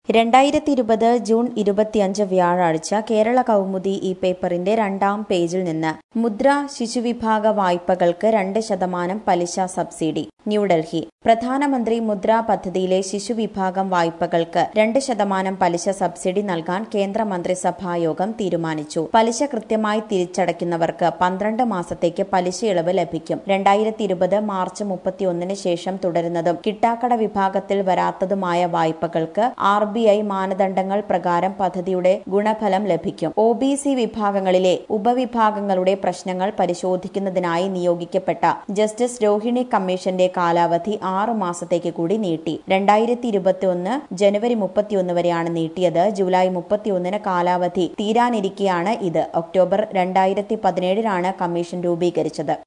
രണ്ടായിരത്തി ഇരുപത് ജൂൺ ഇരുപത്തിയഞ്ച് വ്യാഴാഴ്ച കേരള കൗമുദി ഈ പേപ്പറിന്റെ രണ്ടാം പേജിൽ നിന്ന് മുദ്ര ശിശുവിഭാഗ വായ്പകൾക്ക് രണ്ട് ശതമാനം പലിശ സബ്സിഡി ന്യൂഡൽഹി പ്രധാനമന്ത്രി മുദ്ര പദ്ധതിയിലെ ശിശുവിഭാഗം വായ്പകൾക്ക് രണ്ട് ശതമാനം പലിശ സബ്സിഡി നൽകാൻ കേന്ദ്ര മന്ത്രിസഭായോഗം തീരുമാനിച്ചു പലിശ കൃത്യമായി തിരിച്ചടയ്ക്കുന്നവർക്ക് പന്ത്രണ്ട് മാസത്തേക്ക് പലിശ ഇളവ് ലഭിക്കും രണ്ടായിരത്തി ഇരുപത് മാർച്ച് മുപ്പത്തിയൊന്നിന് ശേഷം തുടരുന്നതും കിട്ടാക്കട വിഭാഗത്തിൽ വരാത്തതുമായ വായ്പകൾക്ക് ആർ ബി ഐ മാനദണ്ഡങ്ങൾ പ്രകാരം പദ്ധതിയുടെ ഗുണഫലം ലഭിക്കും ഒ ബി സി വിഭാഗങ്ങളിലെ ഉപവിഭാഗങ്ങളുടെ പ്രശ്നങ്ങൾ പരിശോധിക്കുന്നതിനായി നിയോഗിക്കപ്പെട്ട ജസ്റ്റിസ് രോഹിണി കമ്മീഷന്റെ കാലാവധി ആറു മാസത്തേക്ക് കൂടി നീട്ടി രണ്ടായിരത്തി ഇരുപത്തിയൊന്ന് ജനുവരി മുപ്പത്തിയൊന്ന് വരെയാണ് നീട്ടിയത് ജൂലൈ മുപ്പത്തിയൊന്നിന് കാലാവധി തീരാനിരിക്കെയാണ് ഇത് ഒക്ടോബർ രണ്ടായിരത്തി പതിനേഴിലാണ് കമ്മീഷൻ രൂപീകരിച്ചത്